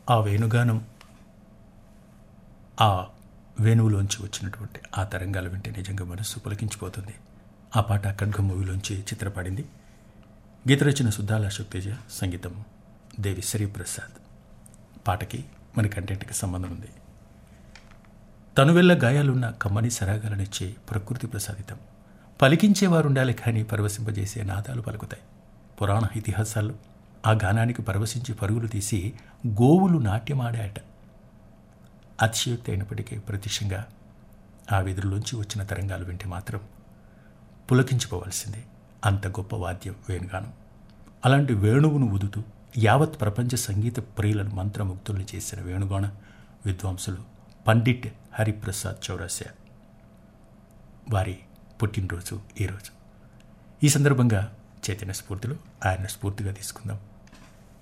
ఆ వేణుగానం ఆ వేణువులోంచి వచ్చినటువంటి ఆ తరంగాలు వింటే నిజంగా మనస్సు పులకించిపోతుంది ఆ పాట ఖడ్గ మూవీలోంచి చిత్రపడింది గీత రచన సుద్దాల అశోక్ తేజ సంగీతం దేవి శ్రీప్రసాద్ పాటకి మన కంటెంట్కి సంబంధం ఉంది తనువెల్ల గాయాలున్న కమ్మని సరాగాలనిచ్చే ప్రకృతి ప్రసాదితం పలికించేవారు ఉండాలి కానీ పరవశింపజేసే నాదాలు పలుకుతాయి పురాణ ఇతిహాసాల్లో ఆ గానానికి పరవశించి పరుగులు తీసి గోవులు నాట్యమాడాయట అతిశయోక్తి అయినప్పటికీ ప్రత్యక్షంగా ఆ వెదురులోంచి వచ్చిన తరంగాలు వింటే మాత్రం పులకించిపోవాల్సిందే అంత గొప్ప వాద్యం వేణుగానం అలాంటి వేణువును ఊదుతూ యావత్ ప్రపంచ సంగీత ప్రియులను మంత్రముగ్ధుల్ని చేసిన వేణుగాన విద్వాంసులు పండిట్ హరిప్రసాద్ చౌరాస్య వారి పుట్టినరోజు ఈరోజు ఈ సందర్భంగా చైతన్య స్ఫూర్తిలో ఆయన స్ఫూర్తిగా తీసుకుందాం